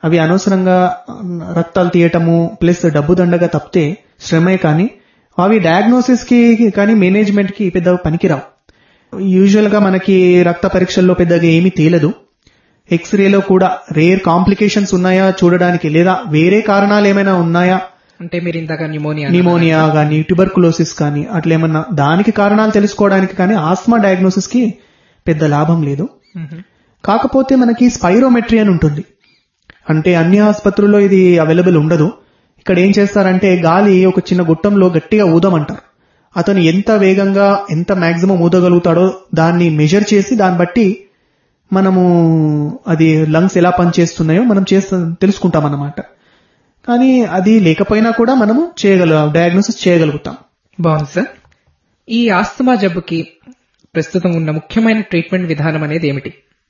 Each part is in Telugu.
అవి అనవసరంగా రక్తాలు తీయటము ప్లస్ డబ్బు దండగా తప్పితే శ్రమే కానీ అవి డయాగ్నోసిస్ కి కానీ మేనేజ్మెంట్ కి పెద్దగా పనికిరావు యూజువల్ గా మనకి రక్త పరీక్షల్లో పెద్దగా ఏమీ తేలదు ఎక్స్రేలో కూడా రేర్ కాంప్లికేషన్స్ ఉన్నాయా చూడడానికి లేదా వేరే కారణాలు ఏమైనా ఉన్నాయా అంటే మీరు ఇందాక న్యూమోనియా నిమోనియా కానీ ట్యూబర్కులోసిస్ కానీ అట్లా ఏమన్నా దానికి కారణాలు తెలుసుకోవడానికి కానీ ఆస్మా డయాగ్నోసిస్ కి పెద్ద లాభం లేదు కాకపోతే మనకి స్పైరోమెట్రీ అని ఉంటుంది అంటే అన్ని ఆసుపత్రుల్లో ఇది అవైలబుల్ ఉండదు ఇక్కడ ఏం చేస్తారంటే గాలి ఒక చిన్న గుట్టంలో గట్టిగా ఊదమంటారు అతను ఎంత వేగంగా ఎంత మాక్సిమం ఊదగలుగుతాడో దాన్ని మెజర్ చేసి దాన్ని బట్టి మనము అది లంగ్స్ ఎలా పనిచేస్తున్నాయో మనం చేస్తా తెలుసుకుంటాం అన్నమాట కానీ అది లేకపోయినా కూడా మనము చేయగల డయాగ్నోసిస్ చేయగలుగుతాం బాగుంది సార్ ఈ ఆస్తమా జబ్బుకి ప్రస్తుతం ఉన్న ముఖ్యమైన ట్రీట్మెంట్ విధానం అనేది ఏమిటి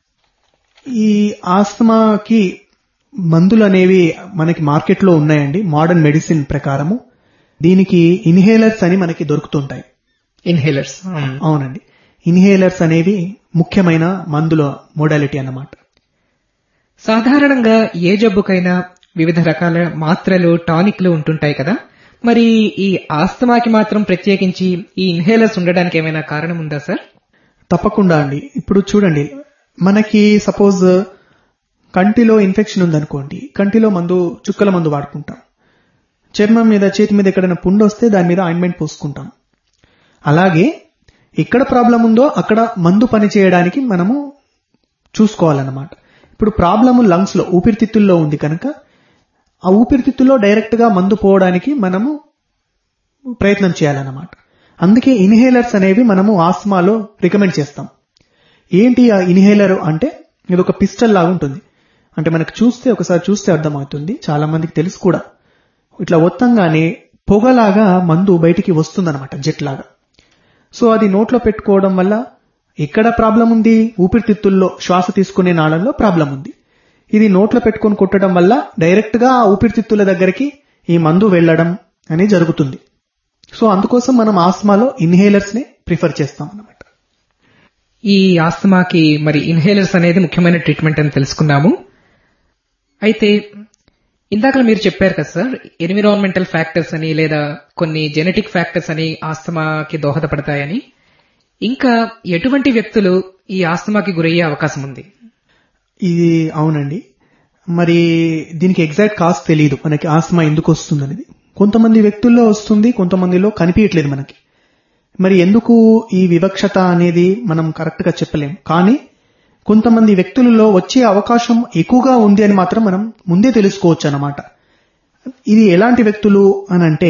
ఈ ఆస్తమాకి మందులు అనేవి మనకి మార్కెట్లో ఉన్నాయండి మోడర్న్ మెడిసిన్ ప్రకారము దీనికి ఇన్హేలర్స్ అని మనకి దొరుకుతుంటాయి ఇన్హేలర్స్ అవునండి ఇన్హేలర్స్ అనేవి ముఖ్యమైన మందుల మోడాలిటీ అన్నమాట సాధారణంగా ఏ జబ్బుకైనా వివిధ రకాల మాత్రలు టానిక్లు ఉంటుంటాయి కదా మరి ఈ ఆస్తమాకి మాత్రం ప్రత్యేకించి ఈ ఇన్హేలర్స్ ఉండడానికి ఏమైనా కారణం ఉందా సార్ తప్పకుండా అండి ఇప్పుడు చూడండి మనకి సపోజ్ కంటిలో ఇన్ఫెక్షన్ ఉందనుకోండి కంటిలో మందు చుక్కల మందు వాడుకుంటాం చర్మం మీద చేతి మీద ఎక్కడైనా పుండు వస్తే దాని మీద ఆయింట్మెంట్ పోసుకుంటాం అలాగే ఎక్కడ ప్రాబ్లం ఉందో అక్కడ మందు పని చేయడానికి మనము చూసుకోవాలన్నమాట ఇప్పుడు ప్రాబ్లము లంగ్స్ లో ఊపిరితిత్తుల్లో ఉంది కనుక ఆ ఊపిరితిత్తుల్లో డైరెక్ట్ గా మందు పోవడానికి మనము ప్రయత్నం చేయాలన్నమాట అందుకే ఇన్హేలర్స్ అనేవి మనము ఆస్మాలో రికమెండ్ చేస్తాం ఏంటి ఆ ఇన్హేలర్ అంటే ఇది ఒక పిస్టల్ లాగా ఉంటుంది అంటే మనకు చూస్తే ఒకసారి చూస్తే అర్థమవుతుంది చాలా మందికి తెలుసు కూడా ఇట్లా ఒత్తంగానే పొగలాగా మందు బయటికి వస్తుందన్నమాట జెట్ లాగా సో అది నోట్లో పెట్టుకోవడం వల్ల ఎక్కడ ప్రాబ్లం ఉంది ఊపిరితిత్తుల్లో శ్వాస తీసుకునే నాళంలో ప్రాబ్లం ఉంది ఇది నోట్లో పెట్టుకొని కొట్టడం వల్ల డైరెక్ట్ గా ఆ ఊపిరితిత్తుల దగ్గరికి ఈ మందు వెళ్లడం అనేది జరుగుతుంది సో అందుకోసం మనం ఆస్మాలో ఇన్హేలర్స్ ని ప్రిఫర్ చేస్తాం అన్నమాట ఈ ఆస్తమాకి మరి ఇన్హేలర్స్ అనేది ముఖ్యమైన ట్రీట్మెంట్ అని తెలుసుకున్నాము అయితే ఇందాక మీరు చెప్పారు కదా సార్ ఎన్విరాన్మెంటల్ ఫ్యాక్టర్స్ అని లేదా కొన్ని జెనెటిక్ ఫ్యాక్టర్స్ అని ఆస్తమాకి దోహదపడతాయని ఇంకా ఎటువంటి వ్యక్తులు ఈ ఆస్తమాకి గురయ్యే అవకాశం ఉంది ఇది అవునండి మరి దీనికి ఎగ్జాక్ట్ కాస్ట్ తెలియదు మనకి ఆస్మా ఎందుకు వస్తుంది అనేది కొంతమంది వ్యక్తుల్లో వస్తుంది కొంతమందిలో కనిపించట్లేదు మనకి మరి ఎందుకు ఈ వివక్షత అనేది మనం కరెక్ట్ గా చెప్పలేం కానీ కొంతమంది వ్యక్తులలో వచ్చే అవకాశం ఎక్కువగా ఉంది అని మాత్రం మనం ముందే తెలుసుకోవచ్చు అన్నమాట ఇది ఎలాంటి వ్యక్తులు అని అంటే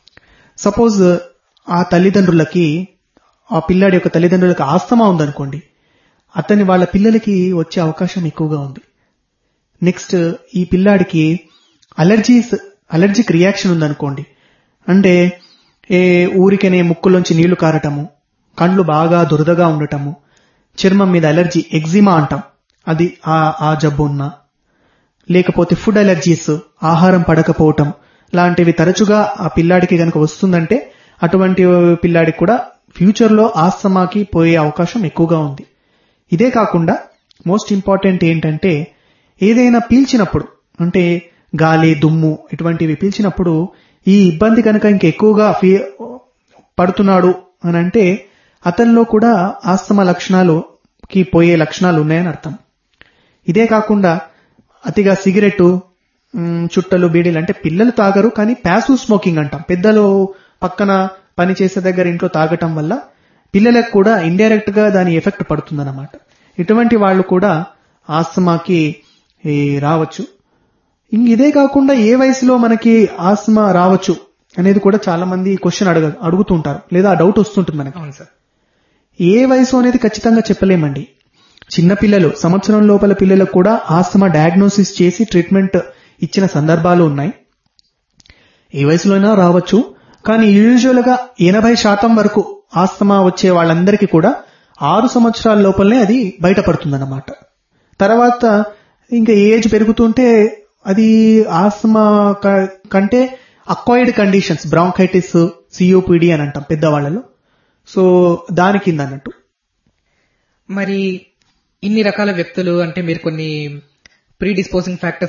సపోజ్ ఆ తల్లిదండ్రులకి ఆ పిల్లాడి యొక్క తల్లిదండ్రులకి ఆస్తమా ఉందనుకోండి అతని వాళ్ళ పిల్లలకి వచ్చే అవకాశం ఎక్కువగా ఉంది నెక్స్ట్ ఈ పిల్లాడికి అలర్జీస్ అలర్జిక్ రియాక్షన్ ఉందనుకోండి అంటే ఏ ఊరికనే ముక్కులోంచి నీళ్లు కారటము కండ్లు బాగా దురదగా ఉండటము చర్మం మీద అలర్జీ ఎగ్జిమా అంటాం అది ఆ ఆ జబ్బు ఉన్నా లేకపోతే ఫుడ్ అలర్జీస్ ఆహారం పడకపోవటం లాంటివి తరచుగా ఆ పిల్లాడికి గనక వస్తుందంటే అటువంటి పిల్లాడికి కూడా ఫ్యూచర్ లో ఆస్తమాకి పోయే అవకాశం ఎక్కువగా ఉంది ఇదే కాకుండా మోస్ట్ ఇంపార్టెంట్ ఏంటంటే ఏదైనా పీల్చినప్పుడు అంటే గాలి దుమ్ము ఇటువంటివి పీల్చినప్పుడు ఈ ఇబ్బంది కనుక ఇంకెక్కువగా ఫీ పడుతున్నాడు అని అంటే అతనిలో కూడా ఆస్తమా లక్షణాలుకి పోయే లక్షణాలు ఉన్నాయని అర్థం ఇదే కాకుండా అతిగా సిగరెట్ చుట్టలు బీడీలు అంటే పిల్లలు తాగరు కానీ ప్యాసివ్ స్మోకింగ్ అంటాం పెద్దలు పక్కన పని చేసే దగ్గర ఇంట్లో తాగటం వల్ల పిల్లలకు కూడా ఇండైరెక్ట్ గా దాని ఎఫెక్ట్ పడుతుందన్నమాట ఇటువంటి వాళ్ళు కూడా ఆస్తమాకి రావచ్చు ఇంక ఇదే కాకుండా ఏ వయసులో మనకి ఆస్తమా రావచ్చు అనేది కూడా చాలా మంది క్వశ్చన్ అడగ అడుగుతుంటారు లేదా డౌట్ వస్తుంటుంది మనకి అవును సార్ ఏ వయసు అనేది ఖచ్చితంగా చెప్పలేమండి చిన్న పిల్లలు సంవత్సరం లోపల పిల్లలకు కూడా ఆస్తమా డయాగ్నోసిస్ చేసి ట్రీట్మెంట్ ఇచ్చిన సందర్భాలు ఉన్నాయి ఏ వయసులోనైనా రావచ్చు కానీ యూజువల్ గా ఎనభై శాతం వరకు ఆస్తమా వచ్చే వాళ్ళందరికీ కూడా ఆరు సంవత్సరాల లోపలనే అది బయటపడుతుందన్నమాట తర్వాత ఇంకా ఏజ్ పెరుగుతుంటే అది ఆస్తమా కంటే అక్వైర్డ్ కండిషన్స్ బ్రాంకైటిస్ సిఓపిడి అని అంటాం పెద్దవాళ్లలో సో దాని కింద అన్నట్టు మరి ఇన్ని రకాల వ్యక్తులు అంటే మీరు కొన్ని ప్రీ డిస్పోజింగ్ ఫ్యాక్టర్స్